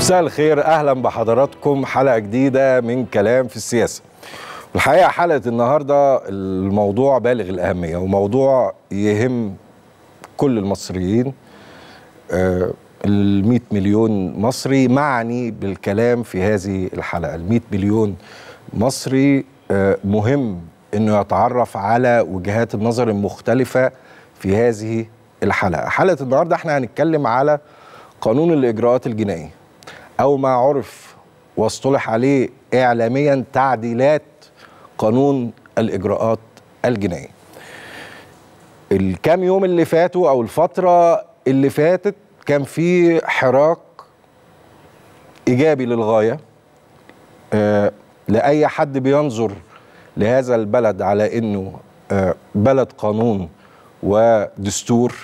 مساء الخير اهلا بحضراتكم حلقه جديده من كلام في السياسه الحقيقه حلقه النهارده الموضوع بالغ الاهميه وموضوع يهم كل المصريين ال 100 مليون مصري معني بالكلام في هذه الحلقه ال 100 مليون مصري آه، مهم انه يتعرف على وجهات النظر المختلفه في هذه الحلقه حلقه النهارده احنا هنتكلم على قانون الاجراءات الجنائيه او ما عرف واصطلح عليه اعلاميا تعديلات قانون الاجراءات الجنائيه الكام يوم اللي فاتوا او الفتره اللي فاتت كان في حراك ايجابي للغايه آه، لاي حد بينظر لهذا البلد على انه آه، بلد قانون ودستور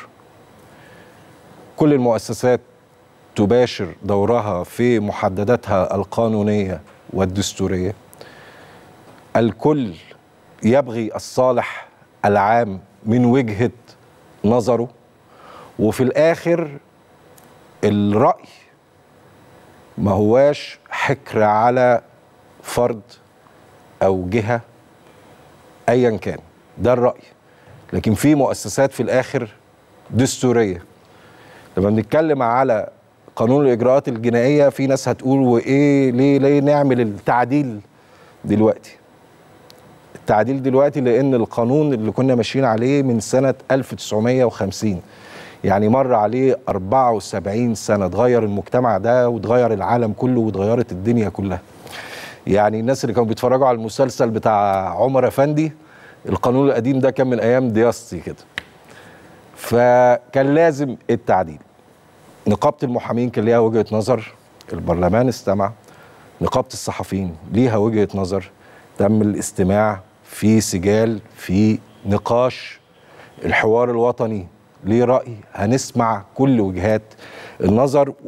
كل المؤسسات تباشر دورها في محدداتها القانونيه والدستوريه الكل يبغي الصالح العام من وجهه نظره وفي الاخر الراي ما هواش حكر على فرد او جهه ايا كان ده الراي لكن في مؤسسات في الاخر دستوريه لما بنتكلم على قانون الاجراءات الجنائيه في ناس هتقول وايه ليه ليه نعمل التعديل دلوقتي التعديل دلوقتي لان القانون اللي كنا ماشيين عليه من سنه 1950 يعني مر عليه 74 سنه اتغير المجتمع ده واتغير العالم كله واتغيرت الدنيا كلها يعني الناس اللي كانوا بيتفرجوا على المسلسل بتاع عمر افندي القانون القديم ده كان من ايام دياستي كده فكان لازم التعديل نقابه المحامين كان ليها وجهه نظر البرلمان استمع نقابه الصحفيين ليها وجهه نظر تم الاستماع في سجال في نقاش الحوار الوطني ليه راي هنسمع كل وجهات النظر